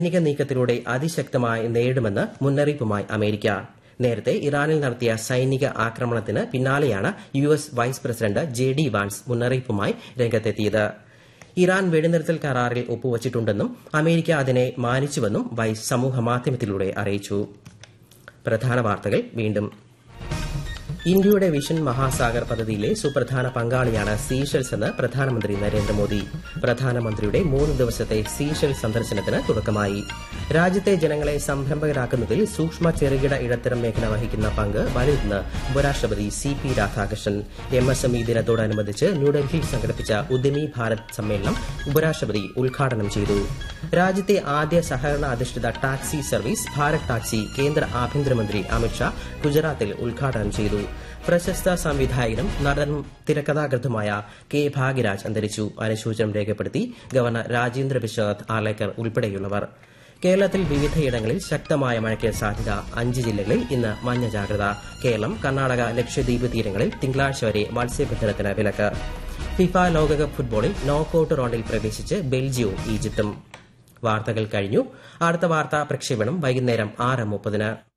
സൈനിക നീക്കത്തിലൂടെ അതിശക്തമായി നേരിടുമെന്ന് മുന്നറിയിപ്പുമായി അമേരിക്ക നേരത്തെ ഇറാനിൽ നടത്തിയ സൈനിക ആക്രമണത്തിന് പിന്നാലെയാണ് U S vice president J D Vance മുന്നറിയിപ്പുമായി രംഗത്തെത്തിയത് ഇറാൻ വെടിനിർത്തൽ കരാറിൽ ഒപ്പുവച്ചിട്ടുണ്ടെന്നും അമേരിക്ക അതിനെ മാനിച്ചുവെന്നും വൈസ് സമൂഹമാധ്യമത്തിലൂടെ അറിയിച്ചു പ്രധാന വാർത്തകൾ വീണ്ടും ഇന്ത്യയുടെ വിഷൻ മഹാസാഗർ പദ്ധതിയിലെ സുപ്രധാന പങ്കാളിയാണ് സീഷെൽസ് എന്ന് പ്രധാനമന്ത്രി നരേന്ദ്രമോദി പ്രധാനമന്ത്രിയുടെ മൂന്ന് ദിവസത്തെ സീഷെൽ സന്ദർശനത്തിന് തുടക്കമായി രാജ്യത്തെ ജനങ്ങളെ സംരംഭകരാക്കുന്നതിൽ സൂക്ഷ്മ ചെറുകിട ഇടത്തരം മേഖല വഹിക്കുന്ന പങ്ക് വലുതെന്ന് ഉപരാഷ്ട്രപതി C P Radhakrishnan M S M E ദിനത്തോടനുബന്ധിച്ച് ന്യൂഡൽഹിയിൽ സംഘടിപ്പിച്ച ഉദ്യമി ഭാരത് സമ്മേളനം ഉപരാഷ്ട്രപതി ഉദ്ഘാടനം ചെയ്തു രാജ്യത്തെ ആദ്യ സഹകരണ അധിഷ്ഠിത ടാക്സി സർവീസ് ഭാരത് ടാക്സി കേന്ദ്ര ആഭ്യന്തരമന്ത്രി അമിത്ഷാ ഗുജറാത്തിൽ ഉദ്ഘാടനം ചെയ്തു പ്രശസ്ത സംവിധായകനും നടനും തിരക്കഥാകൃത്തുമായ കെ ഭാഗ്യരാജ് അന്തരിച്ചു അനുശോചനം രേഖപ്പെടുത്തി ഗവർണർ രാജേന്ദ്ര വിശ്വനാഥ് ആലേക്കർ ഉൾപ്പെടെയുള്ളവർ കേരളത്തിൽ വിവിധയിടങ്ങളിൽ ശക്തമായ മഴയ്ക്ക് സാധ്യത അഞ്ച് ജില്ലകളിൽ ഇന്ന് മഞ്ഞ ജാഗ്രത കേരളം കർണാടക ലക്ഷദ്വീപ് തീരങ്ങളിൽ തിങ്കളാഴ്ച വരെ മത്സ്യബന്ധനത്തിന് വിലക്ക് ഫിഫ ലോകകപ്പ് ഫുട്ബോളിൽ നോക്കൌട്ട് റൗണ്ടിൽ പ്രവേശിച്ച് ബെൽജിയവും ഈജിപ്തും വാർത്തകൾ കഴിഞ്ഞു അടുത്ത വാർത്താ പ്രക്ഷേപണം വൈകുന്നേരം ആറ് മുപ്പതിന്